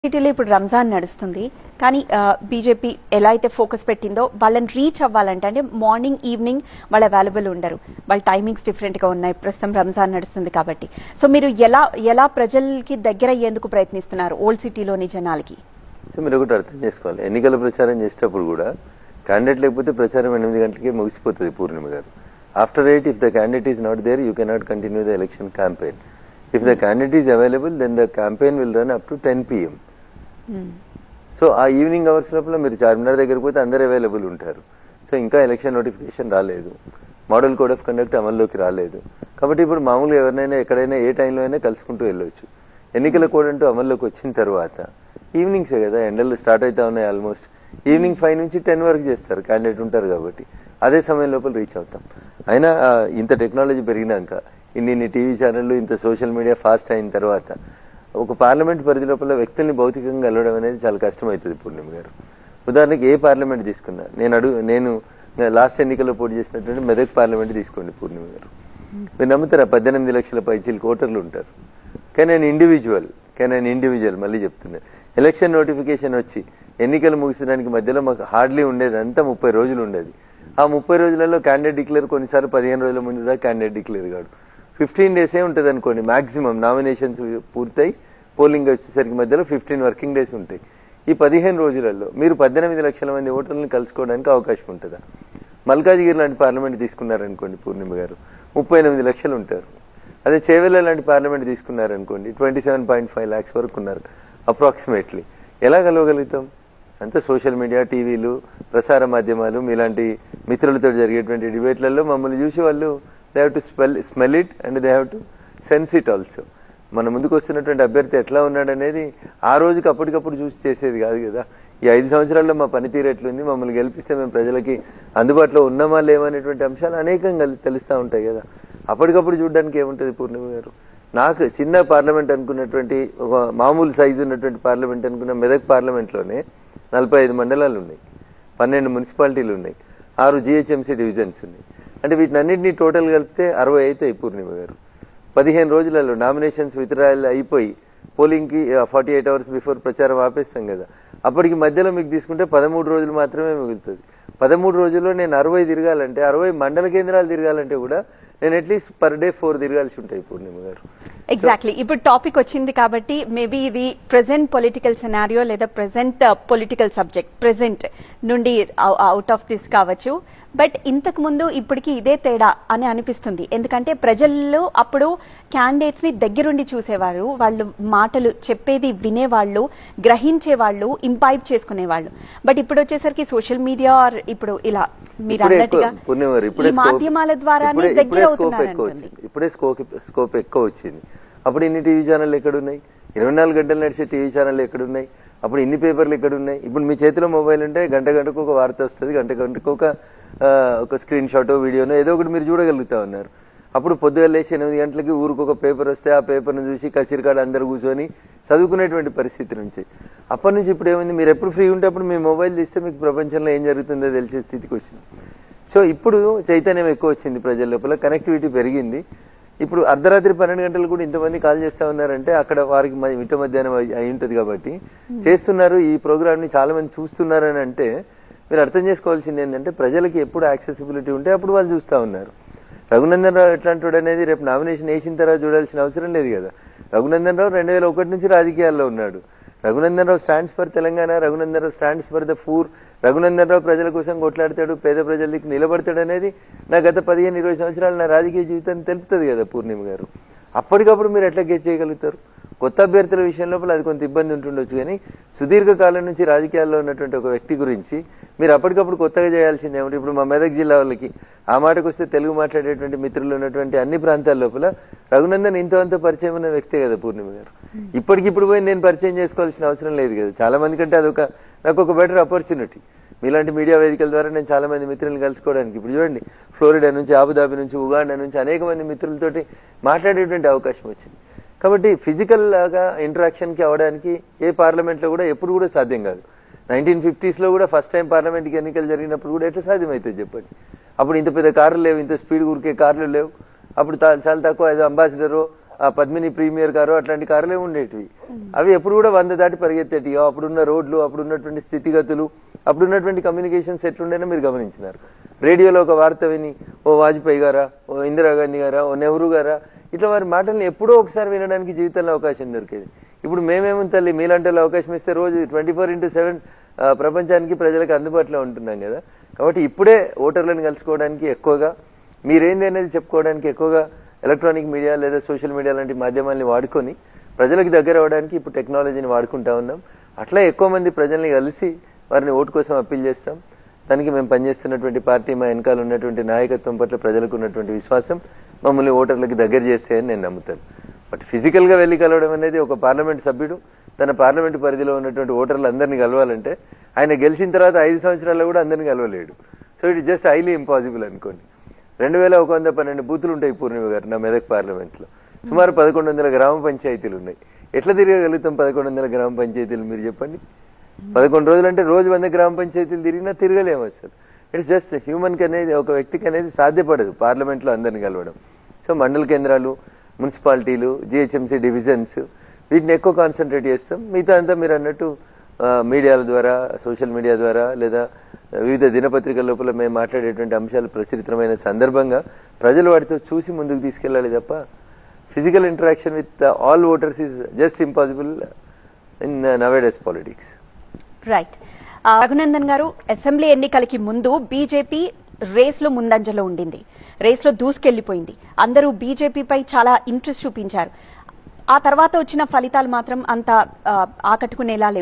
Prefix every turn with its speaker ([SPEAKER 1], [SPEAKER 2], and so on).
[SPEAKER 1] సిటీలో ఇప్పుడు రంజాన్ నడుస్తుంది కానీ బీజేపీ ఎలా అయితే ఫోకస్ పెట్టిందో వాళ్ళని రీచ్ అవ్వాలంటే అంటే మార్నింగ్ ఈవినింగ్ వాళ్ళు అవైలబుల్ ఉండరు వాళ్ళ టైమింగ్స్ డిఫరెంట్గా ఉన్నాయి ప్రస్తుతం రంజాన్ నడుస్తుంది కాబట్టి సో మీరు ఎలా ఎలా ప్రజలకి దగ్గర అయ్యేందుకు ప్రయత్నిస్తున్నారు ఓల్డ్ సిటీలోని జనాలకి
[SPEAKER 2] సో మీరు ఒకటి అర్థం చేసుకోవాలి ఎన్నికల ప్రచారం చేసేటప్పుడు కూడా క్యాండిడేట్ లేకపోతే ప్రచారం ఎనిమిది గంటలకే ముగిసిపోతుంది Purnima garu after eight if the candidate is not there you cannot continue the election campaign if the candidate is available then the campaign will run up to ten PM so uh evening hours లోపల మీరు చార్మినార్ దగ్గరికి పోతే అందరు available ఉంటారు so ఇంకా election notification రాలేదు model code of conduct అమల్లోకి రాలేదు కాబట్టి ఇప్పుడు మామూలుగా ఎవరినైనా ఎక్కడైనా ఏ టైంలో అయినా కలుసుకుంటూ వెళ్ళొచ్చు ఎన్నికల కోడ్ అంటూ అమల్లోకి వచ్చిన తర్వాత ఈవినింగ్సే కదా ఎండలు స్టార్ట్ అవుతా ఉన్నాయి ఆల్మోస్ట్ ఈవినింగ్ ఫైవ్ నుంచి టెన్ వరకు చేస్తారు క్యాండిడేట్ ఉంటారు కాబట్టి అదే సమయం లోపల రీచ్ అవుతాం అయినా ఆ, ఇంత టెక్నాలజీ పెరిగినాక ఇన్ని ఇన్ని టీవీ ఛానళ్ళు ఇంత సోషల్ మీడియా ఫాస్ట్ అయిన తర్వాత ఒక పార్లమెంట్ పరిధి లోపల వ్యక్తుల్ని భౌతికంగా కలవడం అనేది చాలా కష్టమవుతుంది పూర్ణిమ గారు ఉదాహరణకి ఏ పార్లమెంట్ తీసుకున్నా నేను అడుగు నేను లాస్ట్ ఎన్నికల్లో పోటీ చేసినటువంటి మెదక్ పార్లమెంట్ తీసుకోండి పూర్ణిమ గారు మీరు నమ్ముతారా పద్దెనిమిది లక్షల పైచీలకు ఓటర్లు ఉంటారు కానీ నేను ఇండివిజువల్ కానీ నేను ఇండివిజువల్ మళ్ళీ చెప్తున్నా ఎలక్షన్ నోటిఫికేషన్ వచ్చి ఎన్నికలు ముగిసడానికి మధ్యలో మాకు హార్డ్లీ ఉండేది అంతా ముప్పై రోజులు ఉండేది ఆ ముప్పై రోజులలో క్యాండిడేట్ డిక్లేర్ కొన్నిసార్లు పదిహేను రోజుల ముందు దాకా క్యాండిడేట్ డిక్లేర్ కాడు ఫిఫ్టీన్ డేసే ఉంటుంది అనుకోండి మాక్సిమం నామినేషన్స్ పూర్తయి పోలింగ్ వచ్చేసరికి మధ్యలో ఫిఫ్టీన్ వర్కింగ్ డేస్ ఉంటాయి ఈ పదిహేను రోజులలో మీరు పద్దెనిమిది లక్షల మంది ఓటర్లను కలుసుకోవడానికి అవకాశం ఉంటుందా మల్కాజిగిరి లాంటి పార్లమెంట్ తీసుకున్నారనుకోండి పూర్ణిమ గారు ముప్పై ఎనిమిది లక్షలు ఉంటారు అదే చేవెళ్ళ లాంటి పార్లమెంట్ తీసుకున్నారనుకోండి twenty seven point five lakhs వరకు ఉన్నారు అప్రాక్సిమేట్లీ ఎలా కలవగలుగుతాం అంతా సోషల్ మీడియా టీవీలు ప్రసార మాధ్యమాలు మీలాంటి మిత్రులతో జరిగేటువంటి డిబేట్లలో మమ్మల్ని చూసి వాళ్ళు they have to smell smell it and they have to sense it also మన ముందుకు వస్తున్నటువంటి అభ్యర్థి ఎట్లా ఉన్నాడు అనేది ఆ రోజుకి అప్పటికప్పుడు చూసి చేసేది కాదు కదా ఈ ఐదు సంవత్సరాల్లో మా పనితీరు ఎట్లుంది మమ్మల్ని గెలిపిస్తే మేము ప్రజలకి అందుబాటులో ఉన్నామా లేవనేటువంటి అంశాలు అనేకంగా తెలుస్తూ ఉంటాయి కదా అప్పటికప్పుడు చూడడానికి ఏముంటుంది పూర్ణిమ గారు నాకు చిన్న పార్లమెంట్ అనుకున్నటువంటి ఒక మామూలు సైజు ఉన్నటువంటి పార్లమెంట్ అనుకున్న మెదక్ పార్లమెంట్లోనే నలభై ఐదు మండలాలు ఉన్నాయి పన్నెండు మున్సిపాలిటీలు ఉన్నాయి ఆరు జిహెచ్ఎంసీ డివిజన్స్ ఉన్నాయి అంటే వీటినన్నింటినీ టోటల్ కలిపితే అరవై అవుతాయి పూర్ణిమ గారు పదిహేను రోజులలో నామినేషన్స్ విత్డ్రాయల్ అయిపోయి పోలింగ్కి ఫార్టీ ఎయిట్ అవర్స్ బిఫోర్ ప్రచారం ఆపేస్తాం కదా అప్పటికి మధ్యలో మీకు తీసుకుంటే పదమూడు రోజులు మాత్రమే మిగులుతుంది పదమూడు రోజుల్లో నేను అరవై తిరగాలంటే అరవై మండల కేంద్రాలు తిరగాలంటే కూడా నేను అట్లీస్ట్ పర్ డే ఫోర్ తిరగాల్సి ఉంటాయి పూర్ణిమ గారు
[SPEAKER 1] ఎగ్జాక్ట్లీ ఇప్పుడు టాపిక్ వచ్చింది కాబట్టి మేబీ ఇది ప్రెసెంట్ పొలిటికల్ సినారియో లేదా ప్రెసెంట్ పొలిటికల్ సబ్జెక్ట్ ప్రెసెంట్ నుండి అవుట్ ఆఫ్ దిస్ కావచ్చు బట్ ఇంతకు ముందు ఇప్పటికి ఇదే తేడా అని అనిపిస్తుంది ఎందుకంటే ప్రజల్లో అప్పుడు క్యాండిడేట్స్ ని దగ్గరుండి చూసేవారు వాళ్ళు మాటలు చెప్పేది వినేవాళ్ళు గ్రహించేవాళ్ళు ఇంపైప్ చేసుకునేవాళ్ళు బట్ ఇప్పుడు వచ్చేసరికి సోషల్ మీడియా ఇప్పుడు ఇలా మీరు
[SPEAKER 2] ఇప్పుడే ఎక్కువ
[SPEAKER 1] అన్నట్టుగా
[SPEAKER 2] పూర్ణిమ గారు, ఇప్పుడే
[SPEAKER 1] ఈ
[SPEAKER 2] స్కోప్-
[SPEAKER 1] మాధ్యమాల ద్వారానే
[SPEAKER 2] ఇప్పుడే-
[SPEAKER 1] దగ్గర
[SPEAKER 2] ఇప్పుడే స్కోప్
[SPEAKER 1] అవుతున్నారు
[SPEAKER 2] ఎక్కువ
[SPEAKER 1] అంటుంది
[SPEAKER 2] వచ్చింది ఇప్పుడే స్కోప్ స్కోప్ ఎక్కువ వచ్చింది అప్పుడు ఇన్ని టీవీ ఛానళ్ళు ఎక్కడున్నాయి ఇరవై నాలుగు గంటలు నడిచే టీవీ ఛానళ్ళు ఎక్కడున్నాయి అప్పుడు ఇన్ని పేపర్లు ఎక్కడున్నాయి ఇప్పుడు మీ చేతిలో మొబైల్ ఉంటే గంట గంటకు ఒక వార్త వస్తుంది గంట గంటకు ఒక ఆ, ఒక స్క్రీన్ షాటో వీడియోనో ఏదో ఒకటి మీరు చూడగలుగుతా ఉన్నారు అప్పుడు పొద్దుగా లేచి ఎనిమిది గంటలకి ఊరికి ఒక పేపర్ వస్తే ఆ పేపర్ను చూసి కసిరికాడ అందరు కూర్చొని చదువుకునేటువంటి పరిస్థితి నుంచి అప్పటి నుంచి ఇప్పుడు ఏమైంది మీరు ఎప్పుడు ఫ్రీ ఉంటే అప్పుడు మీ మొబైల్ తీస్తే మీకు ప్రపంచంలో ఏం జరుగుతుందో తెలిసే స్థితికి వచ్చింది సో ఇప్పుడు చైతన్యం ఎక్కువ వచ్చింది ప్రజల లోపల కనెక్టివిటీ పెరిగింది ఇప్పుడు అర్ధరాత్రి పన్నెండు గంటలు కూడా ఇంతమంది కాల్ చేస్తా ఉన్నారంటే అక్కడ వారికి మ- మిట్ట మధ్యాహ్నం అయి అయి ఉంటుంది కాబట్టి చేస్తున్నారు ఈ ప్రోగ్రామ్ ని చాలా మంది చూస్తున్నారని అంటే మీరు అర్థం చేసుకోవాల్సింది ఏంటంటే ప్రజలకి ఎప్పుడు యాక్సెసిబిలిటీ ఉంటే అప్పుడు వాళ్ళు చూస్తా ఉన్నారు రఘునందన్ రావు ఎట్లాంటి వాడు అనేది రేపు నామినేషన్ వేసిన తర్వాత చూడాల్సిన అవసరం లేదు కదా రఘునందన్ రావు రెండు వేల ఒకటి నుంచి రాజకీయాల్లో ఉన్నాడు Raghunandan Rao stands for Telangana Raghunandan Rao stands for the poor Raghunandan Rao ప్రజల కోసం కొట్లాడతాడు పేద ప్రజల దిక్కు నిలబడతాడు అనేది నా గత పదిహేను ఇరవై సంవత్సరాలు నా రాజకీయ జీవితాన్ని తెలుపుతుంది కదా పూర్ణిమ గారు అప్పటికప్పుడు మీరు ఎట్లా గెస్ చేయగలుగుతారు కొత్త అభ్యర్థుల విషయం లోపల అది కొంత ఇబ్బంది ఉంటుండొచ్చు కానీ సుదీర్ఘ కాలం నుంచి రాజకీయాల్లో ఉన్నటువంటి ఒక వ్యక్తి గురించి మీరు అప్పటికప్పుడు కొత్తగా చేయాల్సింది ఏమిటి ఇప్పుడు మా మెదక్ జిల్లా వాళ్ళకి ఆ మాటకు వస్తే తెలుగు మాట్లాడేటువంటి మిత్రులు ఉన్నటువంటి అన్ని ప్రాంతాల లోపల రఘునందన్ ఇంతో అంత పరిచయం ఉన్న వ్యక్తే కదా పూర్ణిమ గారు ఇప్పటికిప్పుడు పోయి నేను పరిచయం చేసుకోవాల్సిన అవసరం లేదు కదా చాలా మంది కంటే అదొక నాకు ఒక బెటర్ ఆపర్చునిటీ మీలాంటి మీడియా వేదికల ద్వారా నేను చాలా మంది మిత్రులను కలుసుకోవడానికి ఇప్పుడు చూడండి ఫ్లోరిడా నుంచి అబుదాబి నుంచి ఉగాండా నుంచి అనేక మంది మిత్రులతోటి మాట్లాడేటువంటి అవకాశం వచ్చింది కాబట్టి ఫిజికల్ లాగా ఇంటరాక్షన్ కి అవడానికి ఏ పార్లమెంట్ లో కూడా ఎప్పుడు కూడా సాధ్యం కాదు నైన్టీన్ ఫిఫ్టీస్ లో కూడా ఫస్ట్ టైం పార్లమెంట్ కి ఎన్నికలు జరిగినప్పుడు కూడా ఎట్లా సాధ్యమవుతుంది చెప్పండి అప్పుడు ఇంత పెద్ద కార్లు లేవు ఇంత స్పీడ్ ఉరికే కార్లు లేవు అప్పుడు తా- చాలా తక్కువ ఏదో అంబాసిడరో ఆ పద్మిని ప్రీమియర్ కారు అట్లాంటి కార్లే ఉండేటివి అవి ఎప్పుడు కూడా వంద దాటి పరిగెత్తేటివి అప్పుడున్న రోడ్లు అప్పుడున్నటువంటి స్థితిగతులు అప్పుడున్నటువంటి కమ్యూనికేషన్స్ ఎట్లుండేనో మీరు గమనించినారు రేడియోలో ఒక వార్త విని ఓ వాజ్పేయి గారా ఓ ఇందిరాగాంధీ గారా ఓ నెహ్రూ గారా ఇట్లా వారి మాటల్ని ఎప్పుడో ఒకసారి వినడానికి జీవితంలో అవకాశం దొరికేది ఇప్పుడు మేమేమో తల్లి మీలాంటి వాళ్ళు అవకాశం ఇస్తే రోజు ట్వంటీ ఫోర్ ఇంటూ సెవెన్ ప్రపంచానికి ప్రజలకు అందుబాటులో ఉంటున్నాం కదా కాబట్టి ఇప్పుడే ఓటర్లను కలుసుకోవడానికి ఎక్కువగా మీరేంది అనేది చెప్పుకోవడానికి ఎక్కువగా ఎలక్ట్రానిక్ మీడియా లేదా సోషల్ మీడియా లాంటి మాధ్యమాల్ని వాడుకొని ప్రజలకు దగ్గర అవ్వడానికి ఇప్పుడు టెక్నాలజీని వాడుకుంటా ఉన్నాం అట్లా ఎక్కువ మంది ప్రజల్ని కలిసి వారిని ఓటు కోసం అప్పీల్ చేస్తాం దానికి మేము పనిచేస్తున్నటువంటి పార్టీ మా వెనకాల ఉన్నటువంటి నాయకత్వం పట్ల ప్రజలకు ఉన్నటువంటి విశ్వాసం మమ్మల్ని ఓటర్లకు దగ్గర చేస్తాయని నేను నమ్ముతాను బట్ ఫిజికల్గా వెళ్ళి కలవడం అనేది ఒక పార్లమెంట్ సభ్యుడు తన పార్లమెంట్ పరిధిలో ఉన్నటువంటి ఓటర్లు అందరినీ కలవాలంటే ఆయన గెలిచిన తర్వాత ఐదు సంవత్సరాల్లో కూడా అందరినీ కలవలేడు so it just highly impossible అనుకోండి రెండు వేల ఒక వంద పన్నెండు బూతులు ఉంటాయి పూర్ణిమ గారు నా మెదక్ పార్లమెంట్లో సుమారు పదకొండు వందల గ్రామ పంచాయతీలు ఉన్నాయి ఎట్లా తిరగగలుగుతాం పదకొండు వందల గ్రామ పంచాయతీలు మీరు చెప్పండి పదకొండు రోజులు అంటే రోజు వంద గ్రామ పంచాయతీలు తిరిగినా తిరగలేము అసలు ఇట్స్ జస్ట్ హ్యూమన్కి అనేది ఒక వ్యక్తికి అనేది సాధ్యపడదు పార్లమెంట్లో అందరిని కలవడం సో మండల కేంద్రాలు మున్సిపాలిటీలు జిహెచ్ఎంసీ డివిజన్స్ వీటిని ఎక్కువ కాన్సన్ట్రేట్ చేస్తాం మిగతా అంతా మీరు అన్నట్టు ఆ, మీడియాల ద్వారా సోషల్ మీడియా ద్వారా లేదా వివిధ దినపత్రికల లోపల మేము మాట్లాడేటువంటి అంశాలు ప్రచురితమైన సందర్భంగా ప్రజలు వాటితో చూసి ముందుకు తీసుకెళ్ళాలి తప్ప physical interaction with all voters is just impossible in nowadays politics
[SPEAKER 1] right Raghunandan garu assembly ఎన్నికలకి ముందు బీజేపీ రేస్ లో ముందంజలో ఉండింది రేస్ లో దూసుకెళ్లిపోయింది అందరూ బీజేపీపై చాలా ఇంట్రెస్ట్ చూపించారు ఆ తర్వాత వచ్చిన ఫలితాలు మాత్రం అంత ఆ, ఆకట్టుకునేలా లేవు